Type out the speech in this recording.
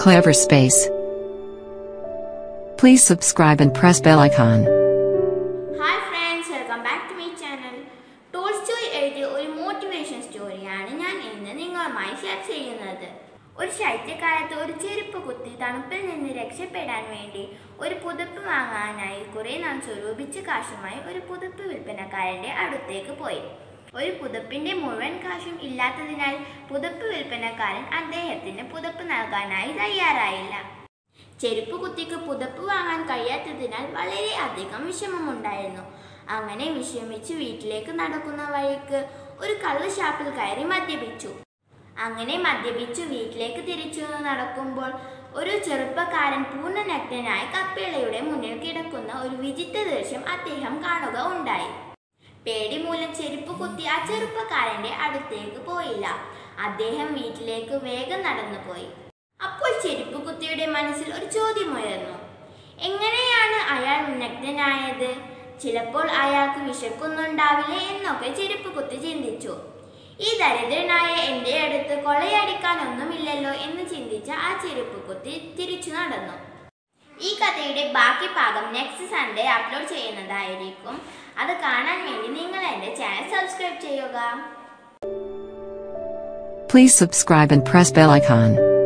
Clever Space. Please subscribe and press bell icon. Hi friends welcome back to my channel Tolstoy എഴുതിയ ഒരു motivation സ്റ്റോറിയാണ് ഞാൻ ഇന്ന് നിങ്ങളുമായി ഷെയർ ചെയ്യുന്നത് ഒരു ശൈത്യകാലത്ത് ഒരു ചെരുപ്പ് കുത്തി തണുപ്പിൽ നിന്ന് രക്ഷപ്പെടാൻ വേണ്ടി ഒരു പുതപ്പ് വാങ്ങാനായി കുറെ നാൾ സ്വരൂപിച്ച കാശുമായി ഒരു പുതപ്പ് വിൽപ്പനക്കാരന്റെ അടുത്തേക്ക് പോയി ഒരു പുതപ്പിന്റെ മുഴുവൻ കാശും ഇല്ലാത്തതിനാൽ പുതപ്പ് വിൽപ്പനക്കാരൻ അദ്ദേഹത്തിന് പുതപ്പ് നൽകാനായി തയ്യാറായില്ല ചെരുപ്പ് കുത്തിക്ക് പുതപ്പ് വാങ്ങാൻ കഴിയാത്തതിനാൽ വളരെ അധികം വിഷമമുണ്ടായിരുന്നു അങ്ങനെ വിഷമിച്ച് വീട്ടിലേക്ക് നടക്കുന്ന വഴിക്ക് ഒരു കള്ള് ഷാപ്പിൽ കയറി മദ്യപിച്ചു അങ്ങനെ മദ്യപിച്ചു വീട്ടിലേക്ക് തിരിച്ചു നടക്കുമ്പോൾ ഒരു ചെറുപ്പക്കാരൻ പൂർണ്ണനഗ്നനായ കപ്പേളയുടെ മുന്നിൽ കിടക്കുന്ന ഒരു വിചിത്ര ദൃശ്യം അദ്ദേഹം കാണുക ഉണ്ടായി പേടി മൂലം ചെരുപ്പ് കുത്തി ആ ചെറുപ്പക്കാരന്റെ അടുത്തേക്ക് പോയില്ല അദ്ദേഹം വീട്ടിലേക്ക് വേഗം നടന്നുപോയി അപ്പോൾ ചെരുപ്പ് കുത്തിയുടെ മനസ്സിൽ ഒരു ചോദ്യമുയർന്നു എങ്ങനെയാണ് അയാൾ നഗ്നനായത് ചിലപ്പോൾ അയാൾക്ക് വിശക്കുന്നുണ്ടാവില്ലേ എന്നൊക്കെ ചെരുപ്പ് കുത്തി ചിന്തിച്ചു ഈ ദരിദ്രനായ എൻ്റെ അടുത്ത് കൊള്ളയടിക്കാനൊന്നുമില്ലല്ലോ എന്ന് ചിന്തിച്ച ആ ചെരുപ്പ് കുത്തി തിരിച്ചു നടന്നു ഈ കഥയുടെ ബാക്കി ഭാഗം നെക്സ്റ്റ് സൺഡേ അപ്ലോഡ് ചെയ്യുന്നതായിരിക്കും അത് കാണാൻ വേണ്ടി നിങ്ങൾ എൻ്റെ ചാനൽ സബ്സ്ക്രൈബ് ചെയ്യുക Please subscribe and press bell icon.